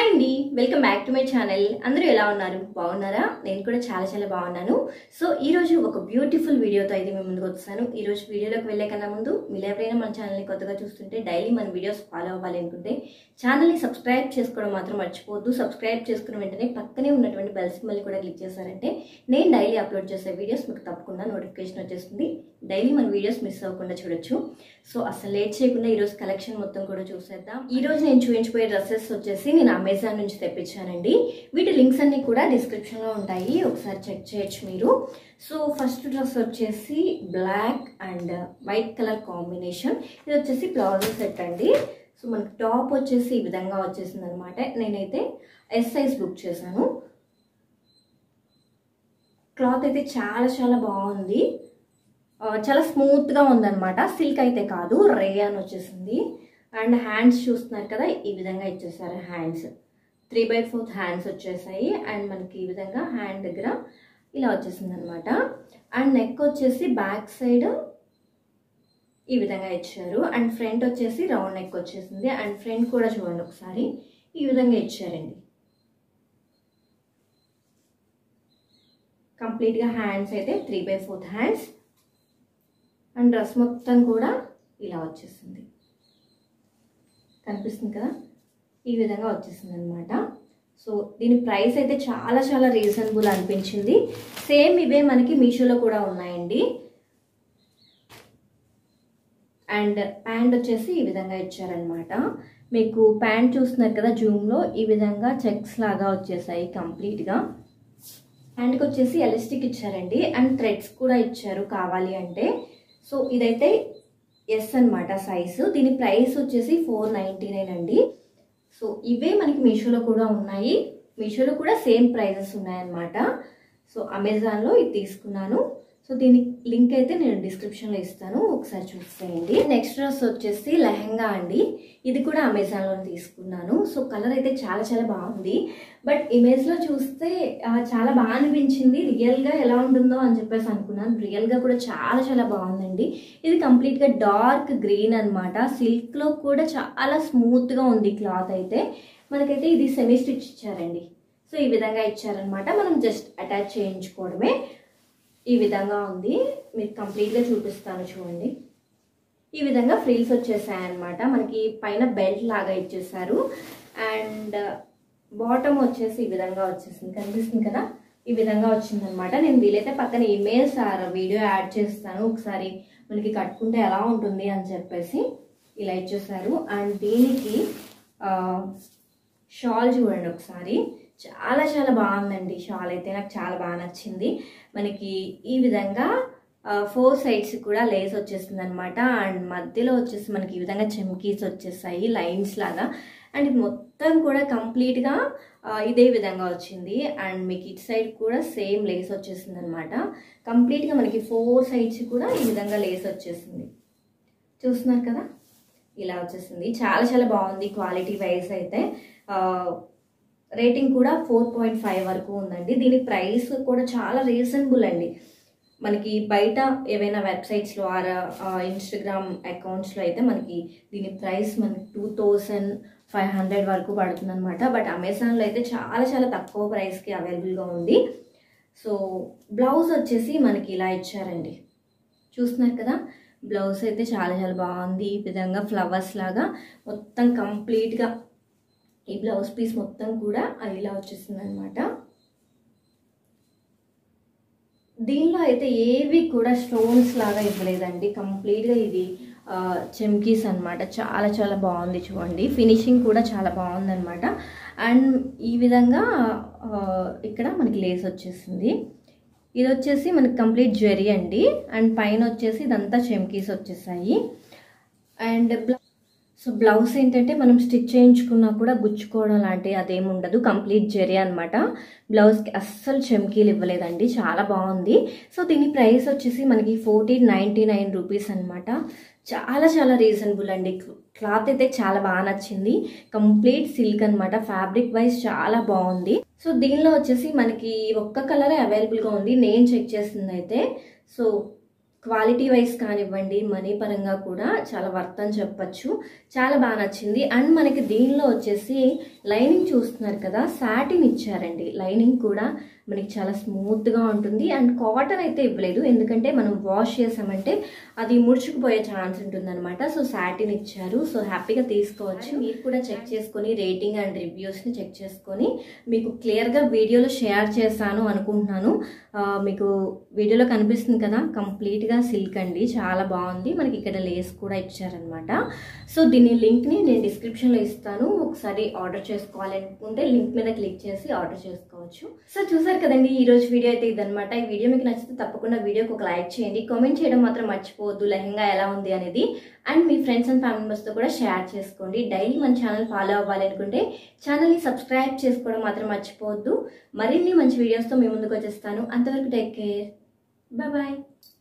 అండి welcome back to my channel అందరూ ఎలా ఉన్నారు బాగున్నారా నేను కూడా చాలా చాలా బాగున్నాను సో ఈ రోజు ఒక బ్యూటిఫుల్ వీడియోతో అయితే మేము ముందుకు వచ్చాను ఈ రోజు వీడియోలోకి వెళ్ళే కన్నా ముందు మీరు ఎవరైనా మన ఛానల్ని కొత్తగా చూస్తుంటే డైలీ మన వీడియోస్ ఫాలో అవ్వాలి అనుకుంటే ఛానల్ని సబ్స్క్రైబ్ చేసుకోవడం మాత్రం మర్చిపోవద్దు సబ్స్క్రైబ్ చేసుకున్న వెంటనే పక్కనే ఉన్నటువంటి బెల్ సింబల్ కూడా క్లిక్ చేశారంటే నేను డైలీ అప్లోడ్ చేసే వీడియోస్ మీకు తప్పకుండా నోటిఫికేషన్ వచ్చేస్తుంది డైలీ మన వీడియోస్ మిస్ అవ్వకుండా చూడొచ్చు సో అసలు లేట్ చేయకుండా ఈరోజు కలెక్షన్ మొత్తం కూడా చూసేద్దాం ఈ రోజు నేను చూపించబోయే డ్రెస్సెస్ వచ్చేసి నేను అమెజాన్ నుంచి తెప్పించానండి వీటి లింక్స్ అన్ని కూడా డిస్క్రిప్షన్ లో ఉంటాయి ఒకసారి చెక్ చేయొచ్చు మీరు సో ఫస్ట్ డ్రెస్ వచ్చేసి black and white colour combination ఇది వచ్చేసి ప్లాజో సెట్ అండి సో మనకి టాప్ వచ్చేసి ఈ విధంగా వచ్చేసింది అనమాట నేనైతే ఎస్ సైజ్ బుక్ చేశాను క్లాత్ అయితే చాలా చాలా బాగుంది ఆ, చాలా స్మూత్గా ఉందన్నమాట సిల్క్ అయితే కాదు రేయాన్ వచ్చేసింది అండ్ హ్యాండ్స్ చూస్తున్నారు కదా ఈ విధంగా ఇచ్చేసారు hands three by fourth hands వచ్చేసాయి అండ్ మనకి ఈ విధంగా హ్యాండ్ దగ్గర ఇలా వచ్చేసింది అనమాట అండ్ నెక్ వచ్చేసి బ్యాక్ సైడ్ ఈ విధంగా ఇచ్చారు అండ్ ఫ్రంట్ వచ్చేసి రౌండ్ నెక్ వచ్చేసింది అండ్ ఫ్రంట్ కూడా చూడండి ఒకసారి ఈ విధంగా ఇచ్చారండి కంప్లీట్గా హ్యాండ్స్ అయితే three by fourth hands and dress మొత్తం కూడా ఇలా వచ్చేసింది కనిపిస్తుంది కదా ఈ విధంగా వచ్చేసింది అనమాట సో దీని ప్రైస్ అయితే చాలా చాలా రీజనబుల్ అనిపించింది సేమ్ ఇవే మనకి మీషోలో కూడా ఉన్నాయండి అండ్ ప్యాంట్ వచ్చేసి ఈ విధంగా ఇచ్చారనమాట మీకు ప్యాంట్ చూస్తున్నారు కదా జూమ్లో ఈ విధంగా చెక్స్ లాగా వచ్చేసాయి కంప్లీట్గా హ్యాండ్కి వచ్చేసి ఎలాస్టిక్ ఇచ్చారండి అండ్ థ్రెడ్స్ కూడా ఇచ్చారు కావాలి అంటే సో ఇదైతే ఎస్ అన్నమాట సైజు దీని ప్రైస్ వచ్చేసి ఫోర్ నైంటీ నైన్ అండి సో ఇవే మనకి మీషోలో కూడా ఉన్నాయి మీషోలో కూడా సేమ్ ప్రైజెస్ ఉన్నాయన్నమాట సో అమెజాన్లో ఇది తీసుకున్నాను సో దీని లింక్ అయితే నేను డిస్క్రిప్షన్లో ఇస్తాను ఒకసారి చూసేయండి నెక్స్ట్ డ్రెస్ వచ్చేసి లెహంగా అండి ఇది కూడా అమెజాన్లో తీసుకున్నాను సో కలర్ అయితే చాలా చాలా బాగుంది బట్ ఇమేజ్లో చూస్తే ఆ, చాలా బాగా అనిపించింది రియల్గా ఎలా ఉంటుందో అని చెప్పేసి అనుకున్నాను రియల్గా కూడా చాలా చాలా బాగుందండి ఇది కంప్లీట్గా డార్క్ గ్రీన్ అనమాట సిల్క్లో కూడా చాలా స్మూత్గా ఉంది క్లాత్ అయితే మనకైతే ఇది సెమీ స్టిచ్ ఇచ్చారండి సో ఈ విధంగా ఇచ్చారనమాట మనం జస్ట్ అటాచ్ చేయించుకోవడమే ఈ విధంగా ఉంది మీకు కంప్లీట్గా చూపిస్తాను చూడండి ఈ విధంగా ఫ్రీల్స్ వచ్చేసాయి అనమాట మనకి పైన బెల్ట్ లాగా ఇచ్చేసారు అండ్ బాటమ్ వచ్చేసి ఈ విధంగా వచ్చేసింది కనిపిస్తుంది కదా ఈ విధంగా వచ్చిందనమాట నేను వీలైతే పక్కన ఇమేజ్ ఆర్ వీడియో యాడ్ చేస్తాను ఒకసారి మనకి కట్టుకుంటే ఎలా ఉంటుంది అని చెప్పేసి ఇలా ఇచ్చేసారు అండ్ దీనికి షాల్ చూడండి ఒకసారి చాలా చాలా బాగుందండి షాల్ అయితే నాకు చాలా బాగా నచ్చింది మనకి ఈ విధంగా ఫోర్ సైడ్స్ కూడా లేస్ వచ్చేసింది అనమాట అండ్ మధ్యలో వచ్చేసి మనకి ఈ విధంగా చెమ్కీస్ వచ్చేసాయి లైన్స్ లాగా అండ్ ఇది మొత్తం కూడా కంప్లీట్గా ఇదే విధంగా వచ్చింది అండ్ మీకు ఇటు సైడ్ కూడా సేమ్ లేస్ వచ్చేసింది అనమాట కంప్లీట్గా మనకి ఫోర్ సైడ్స్ కూడా ఈ విధంగా లేస్ వచ్చేసింది చూస్తున్నారు కదా ఇలా వచ్చేసింది చాలా చాలా బాగుంది క్వాలిటీ వైజ్ అయితే రేటింగ్ కూడా ఫోర్ పాయింట్ ఫైవ్ వరకు ఉందండి దీని ప్రైస్ కూడా చాలా రీజనబుల్ అండి మనకి బయట ఏవైనా వెబ్సైట్స్లో ఆర్ ఇన్స్టాగ్రామ్ అకౌంట్స్లో అయితే మనకి దీని ప్రైస్ మనకి టూ థౌజండ్ ఫైవ్ హండ్రెడ్ వరకు పడుతుంది అనమాట బట్ అమెజాన్లో అయితే చాలా చాలా తక్కువ ప్రైస్కి అవైలబుల్గా ఉంది సో బ్లౌజ్ వచ్చేసి మనకి ఇలా ఇచ్చారండి చూస్తున్నారు కదా బ్లౌజ్ అయితే చాలా చాలా బాగుంది ఈ విధంగా ఫ్లవర్స్ లాగా మొత్తం కంప్లీట్గా ఈ బ్లౌజ్ పీస్ మొత్తం కూడా ఇలా వచ్చేసింది అనమాట దీనిలో అయితే ఏవి కూడా స్టోన్స్ లాగా ఇవ్వలేదండి కంప్లీట్గా ఇది చెమ్కీస్ అనమాట చాలా చాలా బాగుంది చూడండి ఫినిషింగ్ కూడా చాలా బాగుంది అనమాట అండ్ ఈ విధంగా ఆ, ఇక్కడ మనకి లేస్ వచ్చేసింది ఇది వచ్చేసి మనకి కంప్లీట్ జెరీ అండి అండ్ పైన వచ్చేసి ఇదంతా చెమ్కీస్ వచ్చేసాయి అండ్ బ్లౌ సో బ్లౌజ్ ఏంటంటే మనం స్టిచ్ చేయించుకున్నా కూడా గుచ్చుకోవడం లాంటి అదేమి ఉండదు కంప్లీట్ జెరీ అనమాట బ్లౌజ్కి అస్సలు చెమ్కీలు ఇవ్వలేదండి చాలా బాగుంది సో దీని ప్రైస్ వచ్చేసి మనకి ఫోర్టీన్ నైంటీ నైన్ రూపీస్ అనమాట చాలా చాలా రీజనబుల్ అండి క్లాత్ అయితే చాలా బాగా నచ్చింది కంప్లీట్ సిల్క్ అనమాట ఫ్యాబ్రిక్ వైజ్ చాలా బాగుంది సో దీనిలో వచ్చేసి మనకి ఒక్క కలరే అవైలబుల్గా ఉంది నేను చెక్ చేసింది అయితే సో క్వాలిటీ వైజ్ కానివ్వండి మనీ పరంగా కూడా చాలా వర్త్ అని చెప్పచ్చు చాలా బాగా నచ్చింది అండ్ మనకి దీనిలో వచ్చేసి లైనింగ్ చూస్తున్నారు కదా సాటిన్ ఇచ్చారండి లైనింగ్ కూడా మనకి చాలా స్మూత్గా ఉంటుంది అండ్ కాటన్ అయితే ఇవ్వలేదు ఎందుకంటే మనం వాష్ చేసామంటే అది ముడుచుకుపోయే ఛాన్స్ ఉంటుందన్నమాట సో సాటిన్ ఇచ్చారు సో హ్యాపీగా తీసుకోవచ్చు మీరు కూడా చెక్ చేసుకొని రేటింగ్ అండ్ రివ్యూస్ని చెక్ చేసుకొని మీకు క్లియర్గా వీడియోలో షేర్ చేశాను అనుకుంటున్నాను ఆ, మీకు వీడియోలో కనిపిస్తుంది కదా కంప్లీట్గా సిల్క్ అండి చాలా బాగుంది మనకి ఇక్కడ లేస్ కూడా ఇచ్చారనమాట సో దీని లింక్ని నేను డిస్క్రిప్షన్లో ఇస్తాను ఒకసారి ఆర్డర్ చేసుకోవాలి అనుకుంటే లింక్ మీద క్లిక్ చేసి ఆర్డర్ చేసుకోవచ్చు సో చూసారు కదండి ఈ రోజు వీడియో అయితే ఇదనమాట ఈ వీడియో మీకు నచ్చితే తప్పకుండా వీడియోకి ఒక లైక్ చేయండి కామెంట్ చేయడం మాత్రం మర్చిపోవద్దు లెహంగా ఎలా ఉంది అనేది అండ్ మీ ఫ్రెండ్స్ అండ్ ఫ్యామిలీ మెంబర్స్తో కూడా షేర్ చేసుకోండి డైలీ మన ఛానల్ ఫాలో అవ్వాలి అనుకుంటే ఛానల్ని సబ్స్క్రైబ్ చేసుకోవడం మాత్రం మర్చిపోవద్దు మరిన్ని మంచి వీడియోస్తో మీ ముందుకు వచ్చేస్తాను అంతవరకు టేక్ కేర్ బాయ్